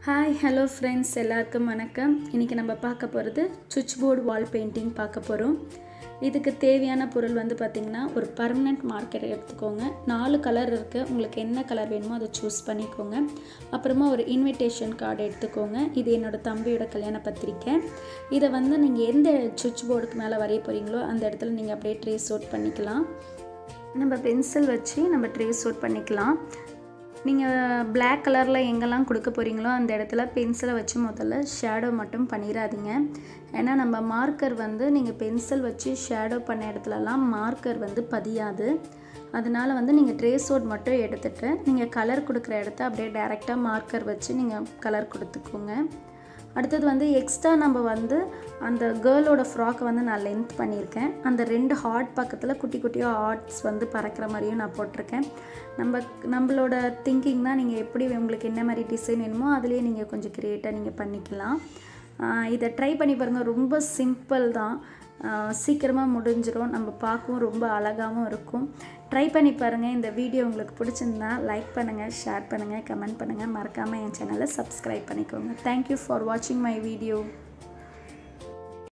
hi hello friends எல்லாருக்கும் வணக்கம் இன்றைக்கி நம்ம பார்க்க போகிறது சுவிட்ச் போர்டு வால் பெயிண்டிங் பார்க்க போகிறோம் இதுக்கு தேவையான பொருள் வந்து பார்த்திங்கன்னா ஒரு பர்மனெண்ட் மார்க்கர் எடுத்துக்கோங்க நாலு கலர் இருக்குது உங்களுக்கு என்ன கலர் வேணுமோ அதை சூஸ் பண்ணிக்கோங்க அப்புறமா ஒரு இன்விடேஷன் கார்டு எடுத்துக்கோங்க இது என்னோடய தம்பியோட கல்யாண பத்திரிக்கை இதை வந்து நீங்கள் எந்த சுவிட்ச் போர்டுக்கு மேலே வரைய போகிறீங்களோ அந்த இடத்துல நீங்கள் அப்படியே ட்ரேஸ் அவுட் பண்ணிக்கலாம் நம்ம பென்சில் வச்சு நம்ம ட்ரேஸ் அவுட் பண்ணிக்கலாம் நீங்கள் பிளாக் கலரில் எங்கெல்லாம் கொடுக்க போகிறீங்களோ அந்த இடத்துல பென்சிலை வச்சு முதல்ல ஷேடோ மட்டும் பண்ணிடாதீங்க ஏன்னா நம்ம மார்க்கர் வந்து நீங்கள் பென்சில் வச்சு ஷேடோ பண்ண இடத்துலலாம் மார்க்கர் வந்து பதியாது அதனால் வந்து நீங்கள் ட்ரேஸ் அவுட் மட்டும் எடுத்துகிட்டு நீங்கள் கலர் கொடுக்குற இடத்த அப்படியே டைரெக்டாக மார்க்கர் வச்சு நீங்கள் கலர் கொடுத்துக்கோங்க அடுத்தது வந்து எக்ஸ்ட்ரா நம்ம வந்து அந்த கேர்ளோட ஃப்ராக்கை வந்து நான் லென்த் பண்ணியிருக்கேன் அந்த ரெண்டு ஹார்ட் பக்கத்தில் குட்டி குட்டியாக ஹார்ட்ஸ் வந்து பறக்கிற மாதிரியும் நான் போட்டிருக்கேன் நம்ம நம்மளோட திங்கிங் தான் நீங்கள் எப்படி உங்களுக்கு என்ன மாதிரி டிசைன் வேணுமோ அதுலேயே நீங்கள் கொஞ்சம் க்ரியேட்டாக நீங்கள் பண்ணிக்கலாம் இதை ட்ரை பண்ணி பாருங்கள் ரொம்ப சிம்பிள் தான் சீக்கிரமாக முடிஞ்சிடும் நம்ம பார்க்கவும் ரொம்ப அழகாகவும் இருக்கும் ட்ரை பண்ணி பாருங்கள் இந்த வீடியோ உங்களுக்கு பிடிச்சிருந்தா லைக் பண்ணுங்கள் ஷேர் பண்ணுங்கள் கமெண்ட் பண்ணுங்கள் மறக்காமல் என் சேனலை சப்ஸ்கிரைப் பண்ணிக்கோங்க தேங்க்யூ ஃபார் வாட்சிங் மை வீடியோ